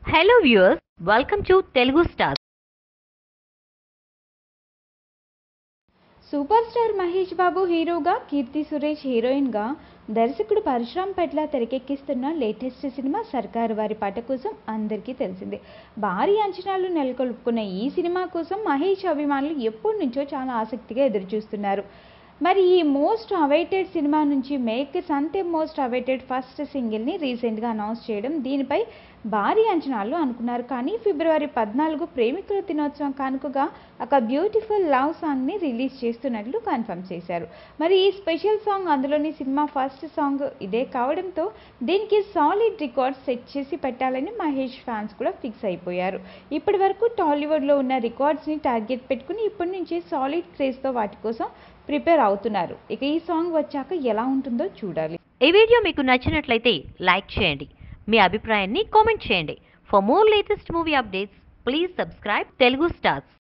hello viewers welcome to Telugu star super star Mahesh Babu హీరోగా కీర్తి సురేష్ హీరోయిన్గా దర్శకుడు పరశురామ్ పట్ల తెరకెక్కిస్తున్న లేటెస్ట్ సినిమా సర్కారు వారి పాట కోసం అందరికీ తెలిసిందే భారీ అంచనాలు నెలకొల్పుకున్న ఈ సినిమా కోసం మహేష్ అభిమానులు ఎప్పటి నుంచో చాలా ఆసక్తిగా ఎదురుచూస్తున్నారు మరి ఈ మోస్ట్ అవైటెడ్ సినిమా నుంచి మేకర్స్ అంతే మోస్ట్ అవైటెడ్ ఫస్ట్ సింగిల్ని రీసెంట్గా అనౌన్స్ చేయడం దీనిపై భారీ అంచనాలు అనుకున్నారు కానీ ఫిబ్రవరి పద్నాలుగు ప్రేమికుల దినోత్సవం కానుకగా ఒక బ్యూటిఫుల్ లవ్ సాంగ్ని రిలీజ్ చేస్తున్నట్లు కన్ఫర్మ్ చేశారు మరి ఈ స్పెషల్ సాంగ్ అందులోని సినిమా ఫస్ట్ సాంగ్ ఇదే కావడంతో దీనికి సాలిడ్ రికార్డ్ సెట్ చేసి పెట్టాలని మహేష్ ఫ్యాన్స్ కూడా ఫిక్స్ అయిపోయారు ఇప్పటి వరకు టాలీవుడ్లో ఉన్న రికార్డ్స్ని టార్గెట్ పెట్టుకుని ఇప్పటి నుంచే సాలిడ్ క్రేజ్తో వాటి కోసం ప్రిపేర్ అవుతున్నారు ఇక ఈ సాంగ్ వచ్చాక ఎలా ఉంటుందో చూడాలి ఈ వీడియో మీకు నచ్చినట్లయితే లైక్ చేయండి మీ అభిప్రాయాన్ని కామెంట్ చేయండి for more latest movie updates please subscribe Telugu stars